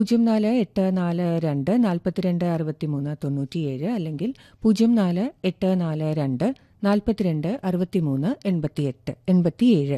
പൂജ്യം നാല് എട്ട് നാല് രണ്ട് നാൽപ്പത്തിരണ്ട് അറുപത്തിമൂന്ന് തൊണ്ണൂറ്റിയേഴ് അല്ലെങ്കിൽ പൂജ്യം നാല് എട്ട് നാല് രണ്ട് നാൽപ്പത്തിരണ്ട് അറുപത്തിമൂന്ന് എൺപത്തിയെട്ട് എൺപത്തിയേഴ്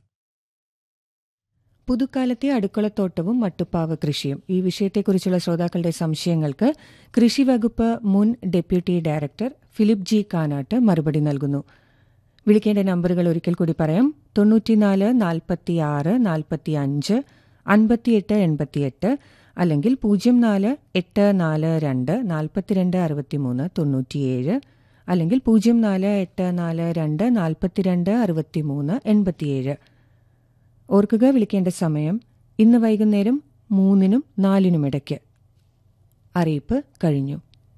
പുതുക്കാലത്തെ അടുക്കളത്തോട്ടവും മട്ടുപ്പാവ് കൃഷിയും ഈ വിഷയത്തെക്കുറിച്ചുള്ള ശ്രോതാക്കളുടെ സംശയങ്ങൾക്ക് കൃഷി വകുപ്പ് മുൻ deputy director Philip G Kanatt മറുപടി നൽകുന്നു വിളിക്കേണ്ട നമ്പറുകൾ ഒരിക്കൽ കൂടി പറയാം തൊണ്ണൂറ്റിനാല് നാൽപ്പത്തിയാറ് നാൽപ്പത്തിയഞ്ച് അൻപത്തിയെട്ട് എൺപത്തിയെട്ട് അല്ലെങ്കിൽ പൂജ്യം നാല് എട്ട് നാല് രണ്ട് നാൽപ്പത്തിരണ്ട് അറുപത്തിമൂന്ന് തൊണ്ണൂറ്റിയേഴ് അല്ലെങ്കിൽ പൂജ്യം നാല് എട്ട് നാല് രണ്ട് നാൽപ്പത്തിരണ്ട് അറുപത്തിമൂന്ന് എൺപത്തിയേഴ് ഓർക്കുക വിളിക്കേണ്ട സമയം ഇന്ന് വൈകുന്നേരം മൂന്നിനും നാലിനും ഇടയ്ക്ക് അറിയിപ്പ് കഴിഞ്ഞു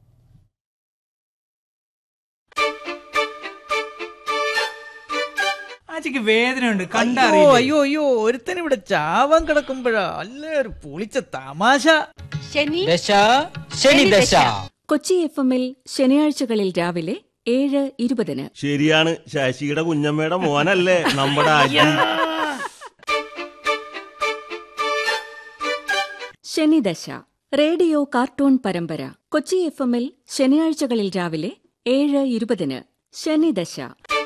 ആച്ചിക്ക് വേദനയുണ്ട് അയ്യോ കണ്ടറിയോ അയ്യോ അയ്യോ ഒരുത്തൻ ഇവിടെ ചാവാൻ കിടക്കുമ്പോഴാ അല്ല ഒരു പൊളിച്ച തമാശ ശനി ദശ ശനി ദശ കൊച്ചി എഫ് എമ്മിൽ ശനിയാഴ്ചകളിൽ രാവിലെ ഏഴ് ഇരുപതിന് ശരിയാണ് ശശിയുടെ കുഞ്ഞമ്മയുടെ മോനല്ലേ നമ്മുടെ അജി ശനിദശ റേഡിയോ കാർട്ടൂൺ പരമ്പര കൊച്ചി എഫ് എമ്മിൽ ശനിയാഴ്ചകളിൽ രാവിലെ ഏഴ് ഇരുപതിന് ശനിദശ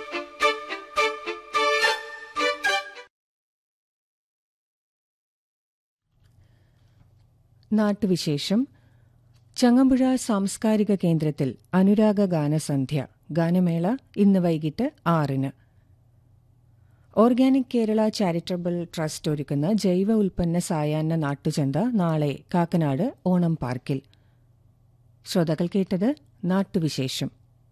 നാട്ടുവിശേഷം ചങ്ങമ്പുഴ സാംസ്കാരിക കേന്ദ്രത്തിൽ അനുരാഗ ഗാനസന്ധ്യ ഗാനമേള ഇന്ന് വൈകിട്ട് ആറിന് ഓർഗാനിക് കേരള ചാരിറ്റബിൾ ട്രസ്റ്റ് ഒരുക്കുന്ന ജൈവ ഉൽപ്പന്ന സായാഹ്ന നാട്ടുചന്ത നാളെ കാക്കനാട് ഓണം പാർക്കിൽ ശ്രോതാക്കൾ കേട്ടത് നാട്ടുവിശേഷം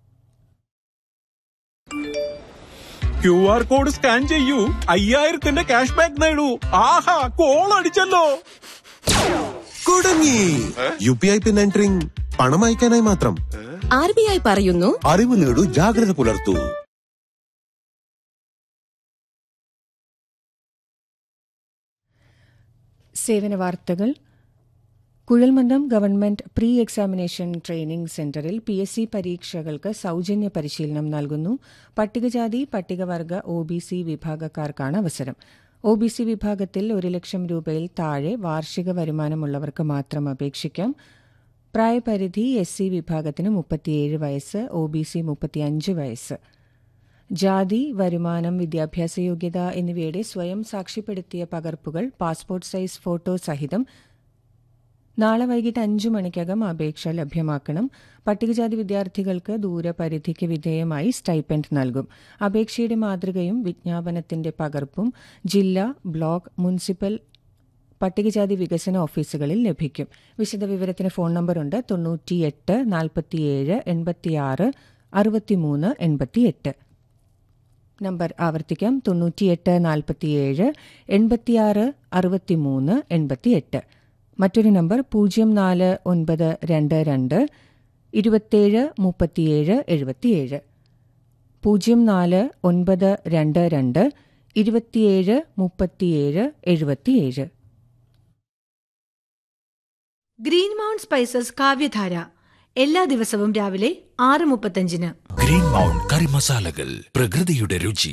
ക്യു ആർ കോഡ് സ്കാൻ ചെയ്യൂ അയ്യായിരത്തിന്റെ ക്യാഷ് ബാക്ക് നേടൂ ആഹാ കോൾ അടിച്ചല്ലോ കുടുങ്ങി U P I PIN entering പണം അയക്കാനായി മാത്രം ആർ ബി ഐ പറയുന്നു അറിവ് നേടൂ ജാഗ്രത പുലർത്തൂ സേവന വാർത്തകൾ കുഴൽമന്ദം ഗവൺമെന്റ് പ്രീ എക്സാമിനേഷൻ ട്രെയിനിംഗ് സെന്ററിൽ പി എസ് സി പരീക്ഷകൾക്ക് സൌജന്യ പരിശീലനം നൽകുന്നു പട്ടികജാതി പട്ടികവർഗ ഒ ബി സി വിഭാഗക്കാർക്കാണ് അവസരം ഒ ബി സി വിഭാഗത്തിൽ ഒരു ലക്ഷം രൂപയിൽ താഴെ വാർഷിക വരുമാനമുള്ളവർക്ക് മാത്രം അപേക്ഷിക്കാം പ്രായപരിധി എസ് സി വിഭാഗത്തിന് മുപ്പത്തിയേഴ് വയസ്സ് ഒ ബി സി മുപ്പത്തിയഞ്ച് വയസ്സ് ജാതി വരുമാനം വിദ്യാഭ്യാസ യോഗ്യത എന്നിവയുടെ സ്വയം സാക്ഷ്യപ്പെടുത്തിയ പകർപ്പുകൾ പാസ്പോർട്ട് സൈസ് ഫോട്ടോ സഹിതം നാളെ വൈകിട്ട് അഞ്ചു മണിക്കകം അപേക്ഷ ലഭ്യമാക്കണം പട്ടികജാതി വിദ്യാർത്ഥികൾക്ക് ദൂരപരിധിക്ക് വിധേയമായി സ്റ്റൈപ്പൻഡ് നൽകും അപേക്ഷയുടെ മാതൃകയും വിജ്ഞാപനത്തിന്റെ പകർപ്പും ജില്ലാ ബ്ലോക്ക് മുനിസിപ്പൽ പട്ടികജാതി വികസന ഓഫീസുകളിൽ ലഭിക്കും വിശദവിവരത്തിന് ഫോൺ നമ്പറുണ്ട് തൊണ്ണൂറ്റിയെട്ട് നാൽപ്പത്തിയേഴ് എൺപത്തിയാറ് അറുപത്തിമൂന്ന് എൺപത്തിയെട്ട് നമ്പർ ആവർത്തിക്കാം തൊണ്ണൂറ്റിയെട്ട് നാൽപ്പത്തിയേഴ് എൺപത്തിയാറ് അറുപത്തിമൂന്ന് എൺപത്തിയെട്ട് മറ്റൊരു നമ്പർ പൂജ്യം നാല് ഒൻപത് രണ്ട് രണ്ട് ഇരുപത്തേഴ് മുപ്പത്തിയേഴ് എഴുപത്തിയേഴ് പൂജ്യം നാല് ഒൻപത് രണ്ട് രണ്ട് ഇരുപത്തിയേഴ് മുപ്പത്തിയേഴ് എഴുപത്തിയേഴ് ഗ്രീൻ മൗണ്ട് സ്പൈസസ് കാവ്യധാര എല്ലാ ദിവസവും രാവിലെ ആറ് മുപ്പത്തഞ്ചിന് ഗ്രീൻ മൗണ്ട് കറി മസാലകൾ പ്രകൃതിയുടെ രുചി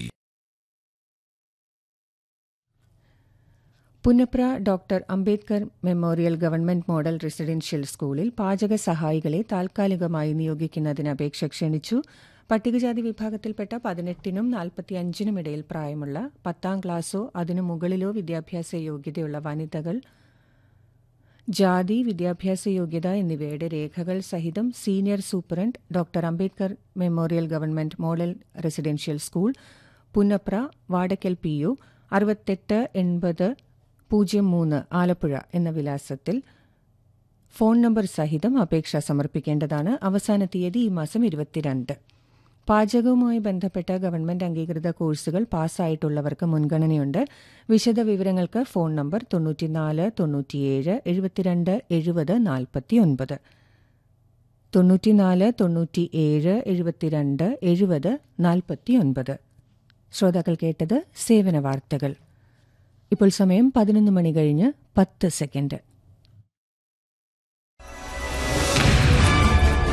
Punnapra doctor Ambedkar memorial government model residential സ്കൂളിൽ പാചക സഹായികളെ താൽക്കാലികമായി നിയോഗിക്കുന്നതിന് അപേക്ഷ ക്ഷണിച്ചു പട്ടികജാതി വിഭാഗത്തിൽപ്പെട്ട പതിനെട്ടിനും നാൽപ്പത്തിയഞ്ചിനും ഇടയിൽ പ്രായമുള്ള പത്താം ക്ലാസ്സോ അതിനു മുകളിലോ വിദ്യാഭ്യാസ യോഗ്യതയുള്ള വനിതകൾ ജാതി വിദ്യാഭ്യാസ യോഗ്യത എന്നിവയുടെ രേഖകൾ സഹിതം senior superintendent doctor Ambedkar memorial government model residential school Punnapra Vadakkal P U അറുപത്തെട്ട് എൺപത് പൂജ്യം മൂന്ന് ആലപ്പുഴ എന്ന വിലാസത്തിൽ ഫോൺ നമ്പർ സഹിതം അപേക്ഷ സമർപ്പിക്കേണ്ടതാണ് അവസാന തീയതി ഈ മാസം ഇരുപത്തിരണ്ട് പാചകവുമായി ബന്ധപ്പെട്ട ഗവൺമെന്റ് അംഗീകൃത കോഴ്സുകൾ പാസ്സായിട്ടുള്ളവർക്ക് മുൻഗണനയുണ്ട് വിശദ വിവരങ്ങൾക്ക് ഫോൺ നമ്പർ തൊണ്ണൂറ്റിനാല് തൊണ്ണൂറ്റിയേഴ് എഴുപത്തിരണ്ട് എഴുപത് നാൽപ്പത്തിയൊൻപത് തൊണ്ണൂറ്റിനാല് തൊണ്ണൂറ്റിയേഴ് എഴുപത്തിരണ്ട് എഴുപത് നാൽപ്പത്തിയൊൻപത് ശ്രോതാക്കൾ കേട്ടത് സേവന വാർത്തകൾ ഇപ്പോൾ സമയം പതിനൊന്ന് മണി കഴിഞ്ഞ് പത്ത് സെക്കൻഡ്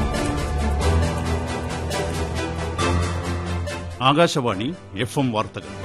ആകാശവാണി എഫ് എം വാർത്തകൾ